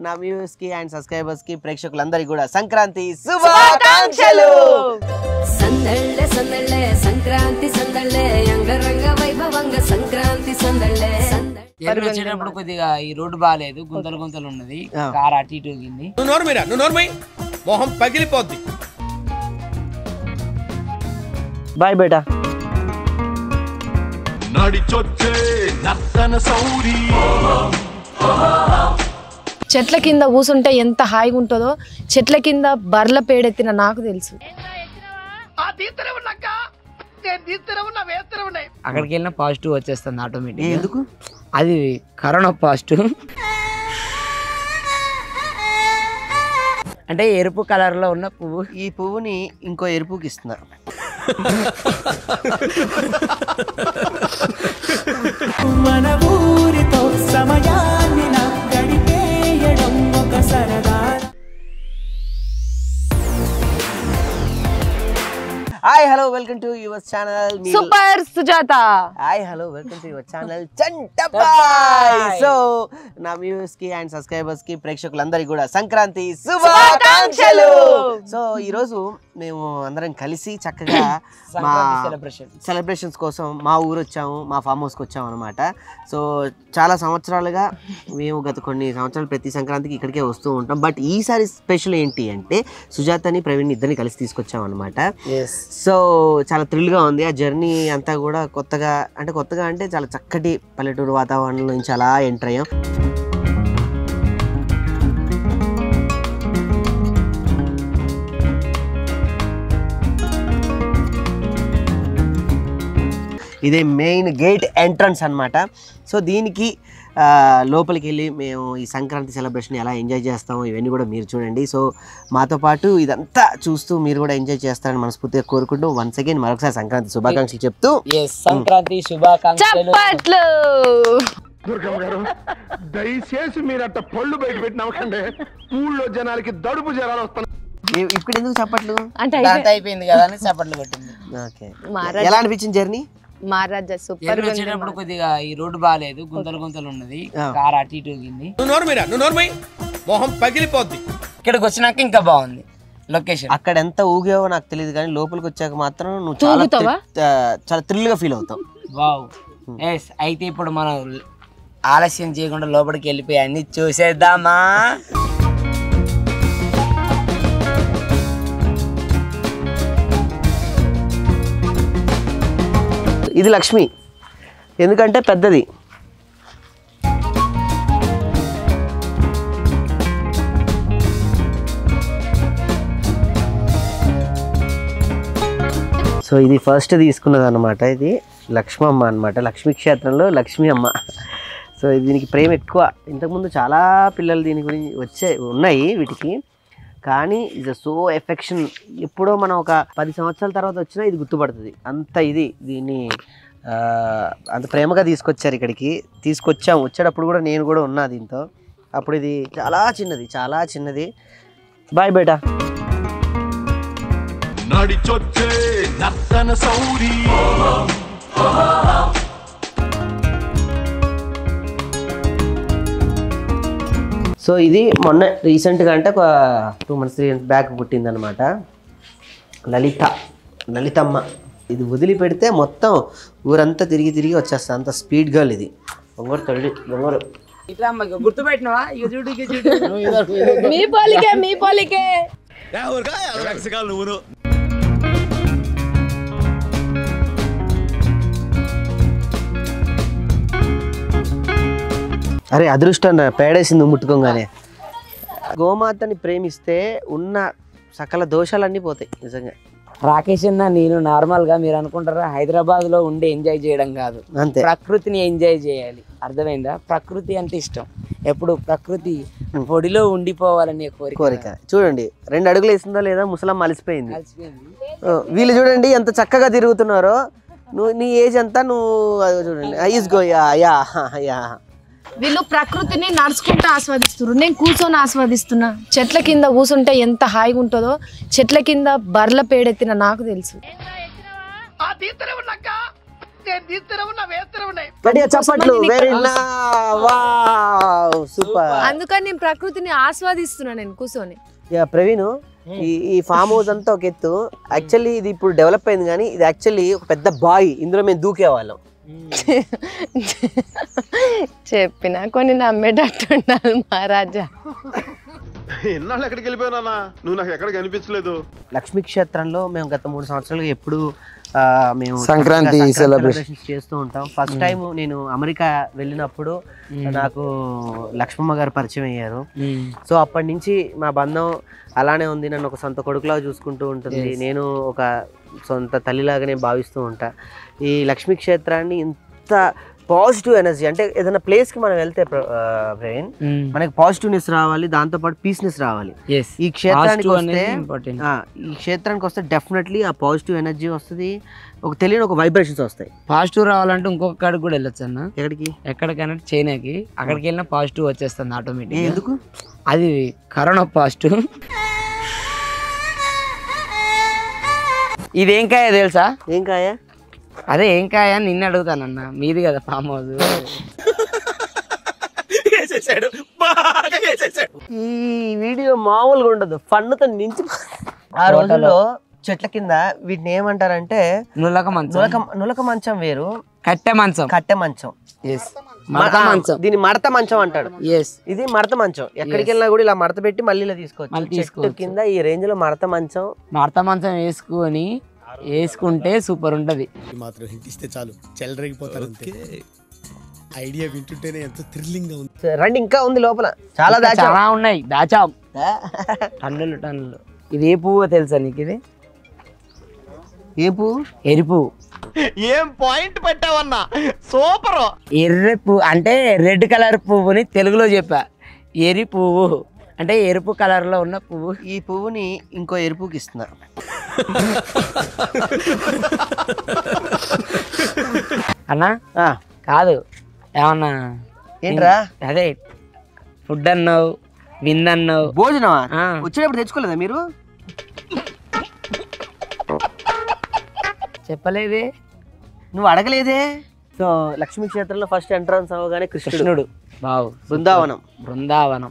నా వ్యూవర్స్ కి and subscribers కి ప్రేక్షకులందరికీ కూడా సంక్రాంతి శుభాకాంక్షలు సందళ్ళే సందళ్ళే సంక్రాంతి సందళ్ళే అంగరంగ వైభవంగ సంక్రాంతి సందళ్ళే సందళ్ళే ఎదురు వచ్చేటప్పుడు కొద్దిగా ఈ రోడ్డు బాగాలేదు గుంతలు గుంతలు ఉన్నది ఆ. కార్ అటు ఇటు ఊగింది నువ్వు నోర్మైరా నువ్వు నోర్మై మొహం పగిలిపోద్ది బాయ్ బేటా నడిచొచ్చే నర్తన సౌరి చెట్ల కింద కూసుంటే ఎంత హాయిగా ఉంటుందో చెట్ల కింద బర్ల పేడెత్తిన నాకు తెలుసు అక్కడికి వెళ్ళిన పాజిటివ్ వచ్చేస్తుంది ఏ, ఆటోమేటిక్ ఎందుకు అది కరోనా పాజిటివ్ అంటే ఎరుపు కలర్ లో ఉన్న పువ్వు ఈ పువ్వుని ఇంకో ఎరుపుకి ఇస్తున్నా మన ఊరితో సమయాన్ని నా గడిపేయడం ఒక సరదా hi hello welcome to your channel super Sujatha hi hello welcome to your channel Chantabai so నా వ్యూవర్స్ కి అండ్ సబ్స్క్రైబర్స్ కి ప్రేక్షకులందరికీ కూడా సంక్రాంతి శుభాకాంక్షలు సో ఈ రోజు మేము అందరం కలిసి చక్కగా మా సంక్రాంతి సెలబ్రేషన్ సెలబ్రేషన్స్ కోసం మా ఊరు వచ్చాము మా ఫామ్ హౌస్కి వచ్చాము అనమాట సో చాలా సంవత్సరాలుగా మేము గత కొన్ని సంవత్సరాలు ప్రతి సంక్రాంతికి ఇక్కడికే వస్తూ ఉంటాం బట్ ఈసారి స్పెషల్ ఏంటి అంటే సుజాతని ప్రవీణ్ ఇద్దరిని కలిసి తీసుకొచ్చాం అనమాట సో చాలా థ్రిల్గా ఉంది ఆ జర్నీ అంతా కూడా కొత్తగా అంటే కొత్తగా అంటే చాలా చక్కటి పల్లెటూరు వాతావరణం నుంచి అలా ఎంటర్ అయ్యాం ఇదే మెయిన్ గేట్ ఎంట్రన్స్ అన్నమాట సో దీనికి ఆ, లోపలికి వెళ్ళి మేము ఈ సంక్రాంతి సెలబ్రేషన్ ఎలా ఎంజాయ్ చేస్తామో ఇవన్నీ కూడా మీరు చూడండి సో మాతో పాటు ఇదంతా చూస్తూ మీరు కూడా ఎంజాయ్ చేస్తారని మనస్ఫూర్తిగా కోరుకుంటూ వన్స్ అగైన్ మరొకసారి సంక్రాంతి శుభాకాంక్షలు చెప్తూ ఎస్ సంక్రాంతి శుభాకాంక్షలు చప్పట్లు దుర్గమ్మ గారు దయచేసి మీరట్ట పళ్ళు బయట పెట్టి నవ్వకండి ఊళ్ళో జనాలకి దడుపు జనాలు వస్తున్నాయి ఇ- ఇప్పుడు ఎందుకు చెప్పట్లు అంటే దాంతో అయిపోయింది కదా అని చప్పట్లు కొట్టింది ఓకే మహారాజా ఎలా అనిపించింది జర్నీ మహారాజా సూపర్ ఎదురు వచ్చేటప్పుడు కొద్దిగా ఈ రోడ్డు బాగాలేదు గుంతలు గుంతలు ఉన్నది ఆ. కార్ అటు ఇటు ఊగింది నువ్వు నోర్మైరా నువ్వు నోర్మై మొహం పగిలిపోద్ది ఇక్కడికి వచ్చినాక ఇంకా బాగుంది లొకేషన్ అక్కడ ఎంత ఊగావో నాకు తెలియదు కానీ లోపలికి వచ్చాక మాత్రం నువ్వు చాలా తూగుతావా? థ్రి- ఆ, చాలా థ్రిల్ గా ఫీల్ అవుతావు వావ్ ఎస్ అయితే ఇప్పుడు మనం ఆలస్యం చేయకుండా లోపలికి వెళ్ళిపోయి అన్ని చూసేద్దామా ఇది లక్ష్మి ఎందుకంటే పెద్దది సో ఇది ఫస్ట్ తీసుకున్నది అనమాట ఇది లక్ష్మమ్మ అనమాట లక్ష్మీ క్షేత్రంలో లక్ష్మీ అమ్మ సో దీనికి ప్రేమ ఎక్కువ ఇంతకుముందు చాలా పిల్లలు దీని గురించి వచ్చే ఉన్నాయి వీటికి కానీ ఇది సో ఎఫెక్షన్ ఎప్పుడో మనం ఒక పది సంవత్సరాల తర్వాత వచ్చినా ఇది గుర్తుపడుతుంది అంత ఇది దీన్ని ఆ, అంత ప్రేమగా తీసుకొచ్చారు ఇక్కడికి తీసుకొచ్చాం వచ్చేటప్పుడు కూడా నేను కూడా ఉన్నా దీంతో అప్పుడు ఇది చాలా చిన్నది చాలా చిన్నది బాయ్ బేటా నడిచొచ్చే నర్తన సౌరి సో ఇది మొన్న రీసెంట్గా అంటే ఒక two months three months back పుట్టిందనమాట లలిత లలితమ్మ ఇది వదిలిపెడితే మొత్తం ఊరంతా తిరిగి తిరిగి వచ్చేస్తుంది అంత స్పీడ్ గర్ల్ ఇది బొంగరు తల్లి బొంగరు ఇట్లా అమ్మ ఇక గుర్తుపెట్టినవా ఇక చూడు ఇక చూడు మీ పోలికే మీ పోలికే నువ్వు అరే అదృష్టం రా, పేడేసింది ముట్టుకోగానే గోమాతని ప్రేమిస్తే ఉన్న సకల దోషాలన్నీ పోతాయి నిజంగా రాకేష్ అన్న నేను నార్మల్ గా మీరు అనుకుంటారా హైదరాబాద్ లో ఉండి ఎంజాయ్ చేయడం కాదు అంతే ప్రకృతిని ఎంజాయ్ చేయాలి అర్థమైందా ప్రకృతి అంటే ఇష్టం ఎప్పుడు ప్రకృతి పొడిలో ఉండిపోవాలనే కోరిక కోరిక చూడండి రెండు అడుగులు వేసిందా లేదా ముసలమ్మ అలసిపోయింది కలిసిపోయింది ఓ, వీళ్ళు చూడండి ఎంత చక్కగా తిరుగుతున్నారో నువ్వు నీ ఏజ్ అంతా నువ్వు అదిగో చూడండి ఐస్ గో యా యా యా వీళ్ళు ప్రకృతిని నడుచుకుంటూ ఆస్వాదిస్తున్నారు నేను కూర్చొని ఆస్వాదిస్తున్నా చెట్ల కింద కూసుంటే ఎంత హాయిగా ఉంటుందో చెట్ల కింద బర్ల పేడెత్తిన నాకు తెలుసు గట్టిగా చప్పట్లు వెరీ వావ్ సూపర్ అందుకని నేను ప్రకృతిని ఆస్వాదిస్తున్నా నేను కూర్చొని యా ప్రవీణ్ ఈ ఈ ఫామ్ హౌస్ అంతా ఒక ఎత్తు యాక్చువల్లీ ఇది ఇప్పుడు డెవలప్ అయింది కానీ ఇది యాక్చువల్లీ ఒక పెద్ద బాయ్ ఇందులో మేము దూకేవాళ్ళం చెప్పిన కొన్ని నమ్మేటట్టు ఉండాలి మహారాజా ఎన్నాళ్ళు ఎక్కడికి వెళ్ళిపోయానా నువ్వు నాకు ఎక్కడ కనిపించలేదు లక్ష్మీ క్షేత్రంలో మేము గత మూడు సంవత్సరాలుగా ఎప్పుడు ఆ, మేము సంక్రాంతి చక్కగా celebration. celebrations చేస్తూ ఉంటాం ఫస్ట్ టైం నేను అమెరికా వెళ్ళినప్పుడు నాకు లక్ష్మమ్మ గారు పరిచయం అయ్యారు సో అప్పటి నుంచి మా బంధం అలానే ఉంది నన్ను ఒక సొంత కొడుకులా చూసుకుంటూ ఉంటుంది నేను ఒక సొంత తల్లిలాగానే భావిస్తూ ఉంటా ఈ లక్ష్మీ క్షేత్రాన్ని ఇంత పాజిటివ్ ఎనర్జీ అంటే ఏదైనా ప్లేస్కి మనం వెళ్తే ప్ర- ఆ, ప్రవీణ్ మనకి పాజిటివ్నెస్ రావాలి దాంతోపాటు పీస్నెస్ రావాలి ఎస్ ఈ క్షేత్రానికి Positive వస్తే అనేది important. ఆ, ఈ క్షేత్రానికి వస్తే డెఫినెట్లీ ఆ పాజిటివ్ ఎనర్జీ వస్తుంది ఒక తెలియని ఒక వైబ్రేషన్స్ వస్తాయి పాజిటివ్ రావాలంటే ఇంకొక కాడికి కూడా వెళ్ళొచ్చు అన్న ఎక్కడికి ఎక్కడికైనా చైనాకి అక్కడికి వెళ్ళినా పాజిటివ్ వచ్చేస్తుంది ఏ, ఆటోమేటిక్ ఎందుకు అది కరోనా పాజిటివ్ ఇది ఏం కాయ తెలుసా ఏం కాయ అదే ఏం కాయ అని నిన్ను అడుగుతానన్న మీది కదా ఫామ్ హౌస్ వేసేసాడు బాగా వేసేసాడు ఈ వీడియో మామూలుగా ఉండదు ఫన్నుతో నించి ఆ రోజుల్లో చెట్ల కింద వీటిని ఏమంటారంటే నులక మంచం నులక నులక మంచం వేరు కట్టె మంచం కట్టె మంచం ఎస్ మడత ఆ, మంచం దీన్ని మడత మంచం అంటాడు ఎస్ ఇది మడత మంచం ఎక్కడికి వెళ్ళినా కూడా ఇలా మడత పెట్టి మళ్ళీ ఇలా తీసుకోవచ్చు మళ్ళీ చెట్టు తీసుకోవచ్చు. కింద ఈ రేంజ్ లో మడత మంచం మడత మంచం వేసుకొని వేసుకుంటే సూపర్ ఉంటది మాత్రం హిట్ ఇస్తే చాలు చెలరేగిపోతారు అంతే ఐడియా వింటుంటేనే ఎంతో థ్రిల్లింగ్ గా ఉంది రండి ఇంకా ఉంది లోపల చాలా ఇంకా దాచా చాలా ఉన్నాయి దాచాం టన్నులు టన్నులు ఇది ఏ పువ్వు తెలుసా నీకు ఇది ఏ పువ్వు ఎరి పువ్వు ఏం పాయింట్ పెట్టావన్నా సూపర్ ఎర్ర పువ్వు అంటే రెడ్ కలర్ పువ్వుని తెలుగులో చెప్పా ఎరి పువ్వు అంటే ఎరుపు కలర్ లో ఉన్న పువ్వు ఈ పువ్వుని ఇంకో ఎరుపుకి ఇస్తున్నా అన్నా ఆ, కాదు ఏమన్నా ఏంట్రా అదే ఫుడ్ అన్నావు విందు అన్నావు భోజనమా ఆ. వచ్చేటప్పుడు తెచ్చుకోలేదా మీరు చెప్పలేదే నువ్వు అడగలేదే సో లక్ష్మీ క్షేత్రంలో ఫస్ట్ ఎంట్రన్స్ అవ్వగానే కృష్ణుడు కృష్ణుడు బావు బృందావనం బృందావనం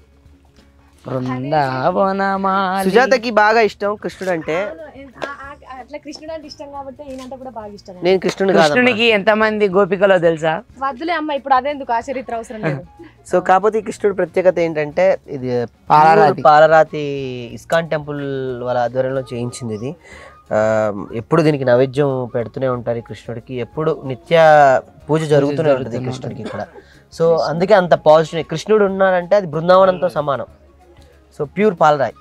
బృందావనమా సుజాతకి బాగా ఇష్టం కృష్ణుడు అంటే అట్లా కృష్ణుడు అంటే ఇష్టం కాబట్టి ఈయనంటే కూడా బాగా ఇష్టం నేను కృష్ణుడు కాదు కృష్ణునికి ఎంతమంది గోపికలో తెలుసా వద్దులే అమ్మ ఇప్పుడు అదేందుకు ఆ చరిత్ర అవసరం లేదు సో కాకపోతే ఈ కృష్ణుడి ప్రత్యేకత ఏంటంటే ఇది పాలరాతి. pure పాలరాతి ఇస్కాన్ టెంపుల్ వాళ్ళ ఆధ్వర్యంలో చేయించింది ఇది ఆ, ఎప్పుడు దీనికి నైవేద్యం పెడుతూనే ఉంటారు ఈ కృష్ణుడికి ఎప్పుడు నిత్య పూజ జరుగుతూనే ఉంటుంది ఈ కృష్ణుడికి ఇక్కడ సో అందుకే అంత పాజిటివ్ కృష్ణుడు ఉన్నాడంటే అది బృందావనంతో సమానం సో ప్యూర్ పాలరాయి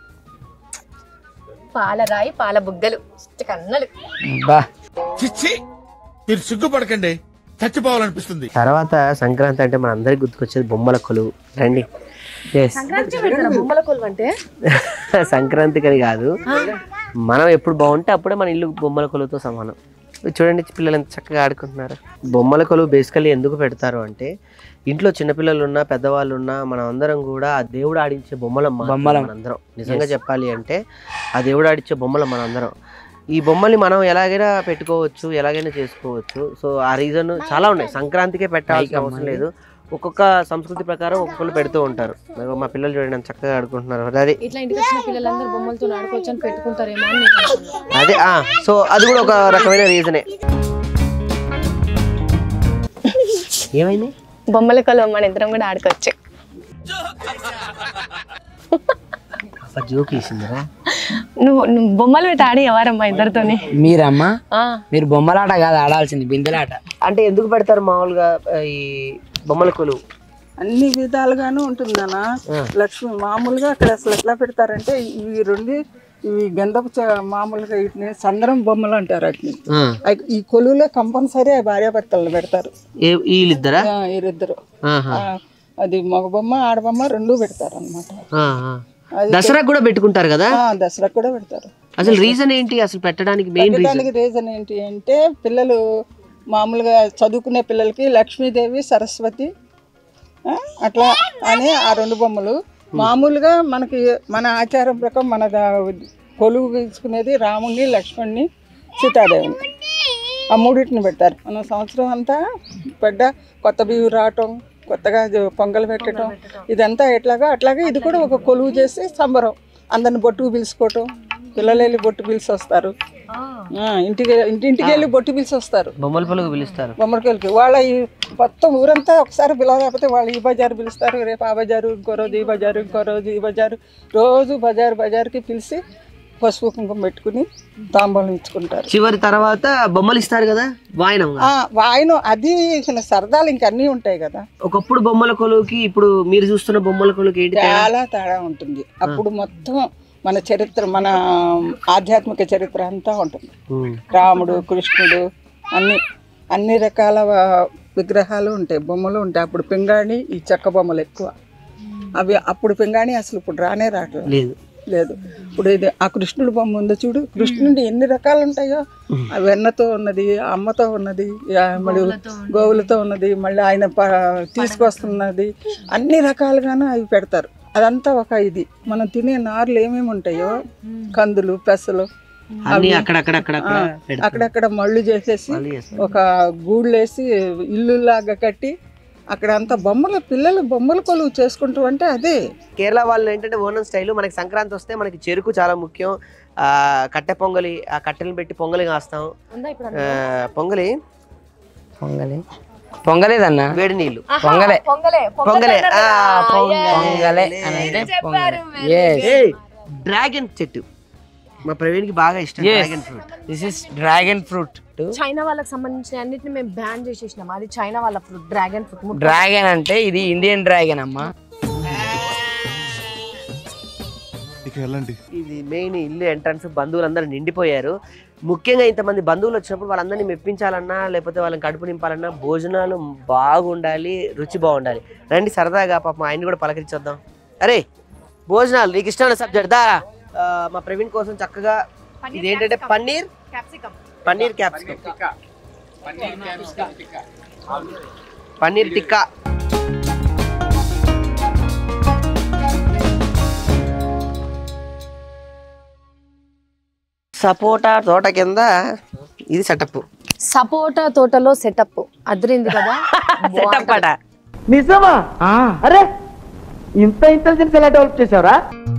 పాలరాయి పాల బుగ్గలు కన్నలు బా చిచ్చి మీరు సిగ్గుపడకండి చచ్చిపోవాలనిపిస్తుంది తర్వాత సంక్రాంతి అంటే మన అందరికి గుర్తుకొచ్చేది బొమ్మల కొలువు రండి ఎస్ బొమ్మల కొలువు అంటే సంక్రాంతికి అని కాదు మనం ఎప్పుడు బాగుంటే అప్పుడే మన ఇల్లు బొమ్మల కొలువుతో సమానం చూడండి పిల్లలు ఎంత చక్కగా ఆడుకుంటున్నారు బొమ్మల కొలువు బేసికల్లీ ఎందుకు పెడతారు అంటే ఇంట్లో చిన్నపిల్లలు ఉన్నా పెద్దవాళ్ళు ఉన్నా మనం అందరం కూడా ఆ దేవుడు ఆడించే బొమ్మలం బొమ్మలం. మనందరం నిజంగా చెప్పాలి అంటే ఆ దేవుడు ఆడించే బొమ్మలం మనందరం ఈ బొమ్మల్ని మనం ఎలాగైనా పెట్టుకోవచ్చు ఎలాగైనా చేసుకోవచ్చు సో ఆ రీజన్ చాలా ఉన్నాయి సంక్రాంతికే పెట్టాల్సిన అవసరం లేదు ఒక్కొక్క సంస్కృతి ప్రకారం ఒక్కొక్కరు పెడుతూ ఉంటారు ఇదిగో మా పిల్లలు చూడండి ఎంత చక్కగా ఆడుకుంటున్నారు అదే ఇట్లా ఇంటికి వచ్చిన పిల్లలందరూ బొమ్మలతో ఆడుకోవచ్చు అని పెట్టుకుంటారేమో అని నేను అనుకున్నా. అదే ఆ, సో అది కూడా ఒక రకమైన రీజనే ఏమైంది బొమ్మల కొలువు మన ఇద్దరం కూడా ఆడుకోవచ్చు అబ్బా జోక్ వేసిందిరా నువ్వు నువ్వు బొమ్మలు పెట్టి ఆడి ఎవరమ్మా ఇద్దరితోని మీరమ్మా ఆ, మీరు బొమ్మలాట కాదు ఆడాల్సింది బిందెలాట అంటే ఎందుకు పెడతారు మామూలుగా ఆ, ఈ బొమ్మల కొలువు అన్ని విధాలుగాను ఉంటుందన్న లక్ష్మి మామూలుగా అక్కడ అసలు ఎట్లా పెడతారంటే ఇవి రెండు ఇవి గంధపు చ- మామూలుగా వీటిని సందరం బొమ్మలు అంటారు వాటిని ఆ, అయి- ఈ కొలువులో కంపల్సరీ భార్యాభర్తలు పెడతారు ఏ వీళ్ళిద్దరా ఆ, వీరిద్దరు ఆహా, ఆ, అది మగ బొమ్మ ఆడబొమ్మ రెండు పెడతారు అనమాట ఆ, ఆ. దసరా కూడా పెట్టుకుంటారు కదా దసరా కూడా పెడతారు అసలు రీజన్ ఏంటి అసలు పెట్టడానికి మెయిన్ రీజన్ పెట్టడానికి రీజన్ ఏంటి అంటే పిల్లలు మామూలుగా చదువుకునే పిల్లలకి లక్ష్మీదేవి సరస్వతి ఆ, అట్లా అని ఆ రెండు బొమ్మలు మామూలుగా మనకి మన ఆచారం ప్రకారం మన దా- కొలువు తీసుకునేది రాముణ్ణి లక్ష్మణ్ణి సీతాదేవిని ఆ మూడింటిని పెడతారు మనం సంవత్సరం అంతా పెద్ద కొత్త బియ్యం రావటం కొత్తగా జ- పొంగల్ పెట్టడం ఇదంతా ఎట్లాగా అట్లాగే ఇది కూడా ఒక కొలువు చేసి సంబరం అందరిని బొట్టుకు పిలుచుకోవటం పిల్లలు వెళ్ళి బొట్టు పిలిచి వస్తారు ఆ, ఇంటికి ఇంటింటికి వెళ్ళి బొట్టు పిలిచి వస్తారు బొమ్మల పలుగు పిలుస్తారు బొమ్మరికెళ్ళకి వాళ్ళ ఈ మొత్తం ఊరంతా ఒకసారి పిలవకపోతే వాళ్ళు ఈ బజారు పిలుస్తారు రేపు ఆ బజారు ఇంకో రోజు ఈ బజారు ఇంకో రోజు ఈ బజారు రోజు బజారు బజార్కి పిలిచి పసుపు కుంకుమ పెట్టుకుని తాంబూలం ఇచ్చుకుంటారు చివరి తర్వాత బొమ్మలు ఇస్తారు కదా వాయనం ఆ, వాయనం అది ఇక సరదాలు ఇంక అన్నీ ఉంటాయి కదా ఒకప్పుడు బొమ్మల కొలువుకి ఇప్పుడు మీరు చూస్తున్న బొమ్మల కొలువుకి ఏంటి తేడా? చాలా తేడా ఉంటుంది అప్పుడు మొత్తం మన చరిత్ర మన ఆధ్యాత్మిక చరిత్ర అంతా ఉంటుంది ఉమ్. రాముడు కృష్ణుడు అన్ని అన్ని రకాల వ- విగ్రహాలు ఉంటాయి బొమ్మలు ఉంటాయి అప్పుడు పింగాణి ఈ చెక్క బొమ్మలు ఎక్కువ అవి అప్పుడు పింగాణి అసలు ఇప్పుడు రానే రావట్లేదు లేదు లేదు ఇప్పుడు ఇది ఆ కృష్ణుడు బొమ్మ ఉందో చూడు కృష్ణుడి ఎన్ని రకాలు ఉంటాయో ఆ వెన్నతో ఉన్నది ఆ అమ్మతో ఉన్నది ఆ మళ్ళీ గోవులతో ఉన్నది మళ్ళీ ఆయన ప- తీసుకొస్తున్నది అన్ని రకాలుగాను అవి పెడతారు అదంతా ఒక ఇది మనం తినే నార్లు ఏమేమి ఉంటాయో కందులు పెసలు అన్ని అక్కడక్కడక్కడ పెడతారు. అక్కడక్కడ మళ్ళు చేసేసి మళ్ళీ చేస్తారు. ఒక గూళ్ళేసి ఇల్లు లాగా కట్టి అక్కడ అంతా బొమ్మలు పిల్లలు బొమ్మల కొలువు చేసుకుంటూ అంటే అదే కేరళ వాళ్ళు ఏంటంటే ఓనం స్టైల్ మనకి సంక్రాంతి వస్తే మనకి చెరుకు చాలా ముఖ్యం ఆ కట్టె పొంగలి ఆ కట్టెలను పెట్టి పొంగలి కాస్తాం ఆ, పొంగలి పొంగలే పొంగలేదన్నా వేడి నీళ్ళు పొంగలే పొంగలే పొంగలే ఆ, పొంగలే పొంగలే అని అంటే పొంగలే Yes. డ్రాగన్ చెట్టు మా ప్రవీణ్కి బాగా ఇష్టం Yes. Dragon fruit this is dragon fruit China వాళ్ళకి సంబంధించిన అన్నిటిని మేము బ్యాన్ చేసేసినాం అది చైనా వాళ్ళ ఫ్రూట్ డ్రాగన్ ఫ్రూట్ డ్రాగన్ అంటే ఇది ఇండియన్ డ్రాగన్ అమ్మా ఇది మెయిన్ ఇల్లు ఎంట్రన్స్ బంధువులందరూ నిండిపోయారు ముఖ్యంగా ఇంతమంది బంధువులు వచ్చినప్పుడు వాళ్ళందరినీ మెప్పించాలన్నా లేకపోతే వాళ్ళని కడుపు నింపాలన్నా భోజనాలు బాగుండాలి రుచి బాగుండాలి రండి సరదాగా పాపం ఆయన్ని కూడా పలకరించొద్దాం అరే భోజనాలు నీకు ఇష్టమైన సబ్జెక్ట్ దా ఆ, మా ప్రవీణ్ కోసం చక్కగా ఇది ఏంటంటే పన్నీర్ పన్నీర్ క్యాప్సికమ్ పన్నీర్ టిక్కా సపోటా తోట కింద ఇది సెటప్ సపోటా తోటలో సెటప్ అదిరింది కదా సెటప్ అట నిజమా అరే ఇంత ఇంటెలిజెన్స్ ఎలా డెవలప్ చేసావురా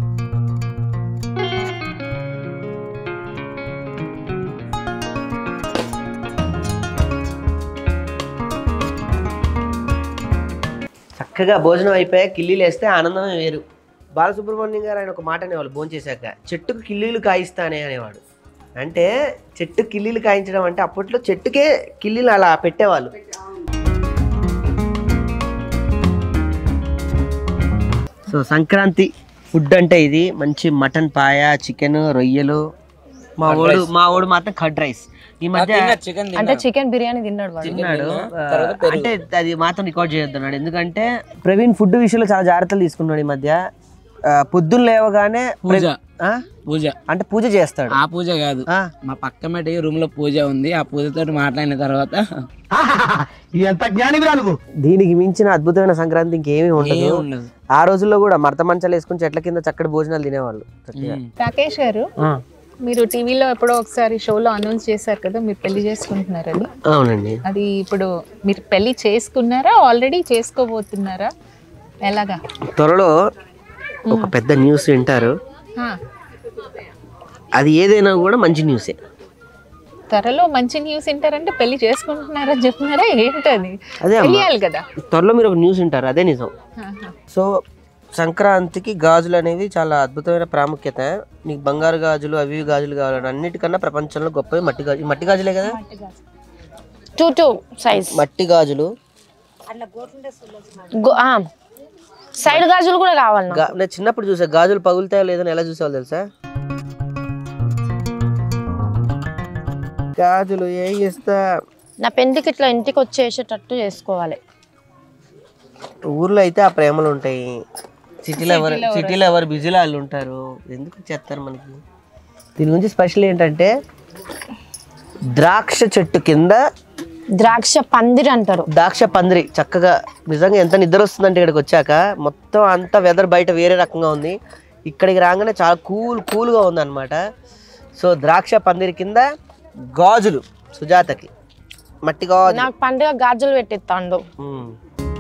చక్కగా భోజనం అయిపోయి కిల్లీలు వేస్తే ఆనందమే వేరు బాలసుబ్రహ్మణ్యం గారు ఆయన ఒక మాట అనేవాళ్ళు భోజనం చేశాక చెట్టుకు కిల్లీలు కాయిస్తానే అనేవాడు అంటే చెట్టు కిల్లీలు కాయించడం అంటే అప్పట్లో చెట్టుకే కిల్లీలు అలా పెట్టేవాళ్ళు సో సంక్రాంతి ఫుడ్ అంటే ఇది మంచి మటన్ పాయ చికెన్ రొయ్యలు మా ఓడు మా ఓడు మాత్రం కర్డ్ రైస్ ఈ మధ్య చికెన్ అంటే చికెన్ బిర్యానీ తిన్నాడు వాడు తిన్నాడు ఆ, అంటే అది మాత్రం రికార్డ్ చేయొద్దన్నాడు ఎందుకంటే ప్రవీణ్ ఫుడ్ విషయంలో చాలా జాగ్రత్తలు తీసుకున్నాడు ఈ మధ్య ఆ, పొద్దున్న లేవగానే పూజ ఆ? పూజ అంటే పూజ చేస్తాడు ఆ పూజ కాదు ఆ, మా పక్క మెట్టి రూమ్ లో పూజ ఉంది ఆ పూజతో మాట్లాడిన తర్వాత ఎంత జ్ఞానివిరా నువ్వు దీనికి మించిన అద్భుతమైన సంక్రాంతి ఇంకేమీ ఉండదు ఏం ఉండదు ఆ రోజుల్లో కూడా మడత మంచాలు వేసుకుని చెట్ల కింద చక్కటి భోజనాలు తినేవాళ్ళు చక్కగా. రాకేష్ గారు ఆ, మీరు టీవీలో ఎప్పుడో ఒకసారి షోలో అనౌన్స్ చేశారు కదా మీరు పెళ్లి చేసుకుంటున్నారని అవునండి అది ఇప్పుడు మీరు పెళ్లి చేసుకున్నారా ఆల్రెడీ చేసుకోబోతున్నారా ఎలాగా త్వరలో ఒక పెద్ద న్యూస్ వింటారు ఆ, అది ఏదైనా కూడా మంచి న్యూసే త్వరలో మంచి న్యూస్ వింటారంటే పెళ్లి చేసుకుంటున్నారా చెప్తున్నారా ఏంటది అదే అమ్మా. తెలియాలి కదా త్వరలో మీరు ఒక న్యూస్ వింటారు అదే నిజం ఆహా. సో సంక్రాంతికి గాజులు అనేవి చాలా అద్భుతమైన ప్రాముఖ్యత నీకు బంగారు గాజులు అవి ఇవి గాజులు కావాలని అన్నిటికన్నా ప్రపంచంలో గొప్పవి మట్టి గాజు ఈ మట్టి గాజులే కదా టూ టూ సైజ్ మట్టి గాజులు సైడ్ గాజులు కూడా కావాలి నాకు. గా- నేను చిన్నప్పుడు చూసా గాజులు పగులుతాయో లేదని ఎలా చూసేవాళ్ళు తెలుసా గాజులు ఏం చేస్తా నా పెంటికి ఇట్లా ఇంటికి వచ్చేసేటట్టు చేసుకోవాలి ఊర్లో అయితే ఆ ప్రేమలు ఉంటాయి సిటీలో ఎవరు సిటీలో ఎవరు బిజీలో వాళ్ళు ఉంటారు ఎందుకు చేస్తారు మనకి దీని గురించి స్పెషల్ ఏంటంటే ద్రాక్ష చెట్టు కింద ద్రాక్ష పందిరి అంటారు ద్రాక్ష పందిరి చక్కగా నిజంగా ఎంత నిద్ర వస్తుందంటే ఇక్కడికి వచ్చాక మొత్తం అంతా వెదర్ బయట వేరే రకంగా ఉంది ఇక్కడికి రాగానే చాలా కూల్ కూల్గా ఉంది అనమాట సో ద్రాక్ష పందిరి కింద గాజులు సుజాతకి మట్టి గాజు నాకు పండుగ గాజులు పెట్టిస్తాండు ఉమ్.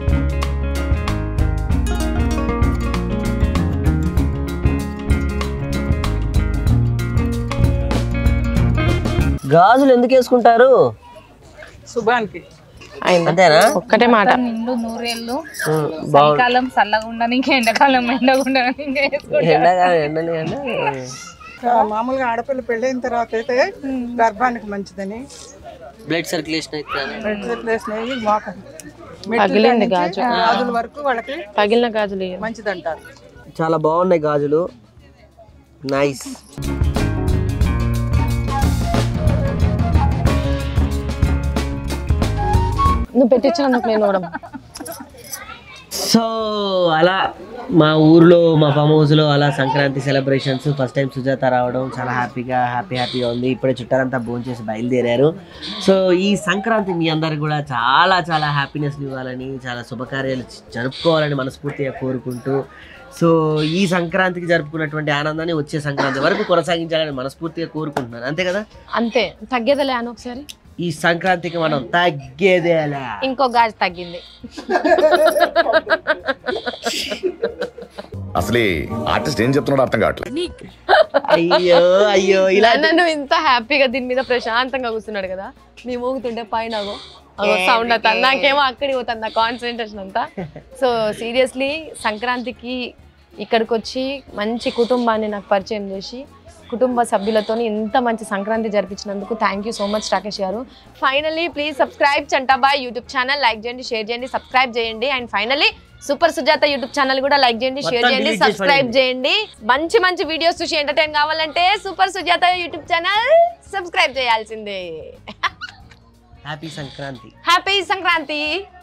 గాజులు ఎందుకు వేసుకుంటారు శుభానికి అంతేనా ఒక్కటే మాట నిండు నూరేళ్ళు ఉమ్, బాగుంది చలికాలం చల్లగా ఉండని ఇంకా ఎండాకాలం ఎండగా ఉండని ఇంకా వేసుకుంటారు. ఎండగా ఎండని ఎండ ఆ, మామూలుగా ఆడపిల్ల పెళ్ళైన తర్వాత అయితే గర్భానికి మంచిదని బ్లడ్ సర్క్యులేషన్ అయితే బ్లడ్ సర్క్యులేషన్ అయ్యి మోక పగిలింది గాజు. గాజుల వరకు వాళ్ళకి పగిలిన గాజులు ఇయ్యరు. మంచిదంటారు చాలా బాగున్నాయి గాజులు నైస్ నువ్వు పెట్టించిన నాకు నేను కూడా సో అలా మా ఊర్లో మా ఫామ్ హౌస్లో అలా Sankranti celebrations first time Sujatha రావడం చాలా హ్యాపీగా హ్యాపీ హ్యాపీగా ఉంది ఇప్పుడే చుట్టాలంతా భోజనం చేసి బయలుదేరారు సో ఈ సంక్రాంతి మీ అందరికి కూడా చాలా చాలా హ్యాపీనెస్ ఇవ్వాలని చాలా శుభకార్యాలు జరుపుకోవాలని మనస్ఫూర్తిగా కోరుకుంటూ సో ఈ సంక్రాంతికి జరుపుకున్నటువంటి ఆనందాన్ని వచ్చే సంక్రాంతి వరకు కొనసాగించాలని మనస్ఫూర్తిగా కోరుకుంటున్నాను అంతే కదా అంతే తగ్గేదలే అని ఒకసారి ఈ సంక్రాంతికి మనం తగ్గేదేలా ఇంకో గాజు తగ్గింది అసలే ఆర్టిస్ట్ ఏం చెప్తున్నాడో అర్థం కావట్లేదు అయ్యో అయ్యో ఇలా నన్ను ఇంత హ్యాపీగా దీని మీద ప్రశాంతంగా కూర్చున్నాడు కదా మీ మోగుతుంటే పైన సౌండ్ అవుతుంది నాకేమో అక్కడికి పోతుంది నా కాన్సన్ట్రేషన్ అంతా సో సీరియస్లీ సంక్రాంతికి ఇక్కడికి వచ్చి మంచి కుటుంబాన్ని నాకు పరిచయం చేసి కుటుంబ సభ్యులతో ఇంత మంచి సంక్రాంతి జరిపించినందుకు thank you so much Rakesh garu finally please subscribe Chantabai YouTube channel like చేయండి షేర్ చేయండి సబ్స్క్రైబ్ చేయండి and finally super Sujatha YouTube channel కూడా లైక్ చేయండి షేర్ మొత్తం చేయండి delete చేసి సబ్స్క్రైబ్ పడేయండి. చేయండి మంచి మంచి వీడియోస్ చూసి ఎంటర్టైన్ కావాలంటే super Sujatha YouTube channel subscribe చేయాల్సిందే హ్యాపీ సంక్రాంతి హ్యాపీ సంక్రాంతి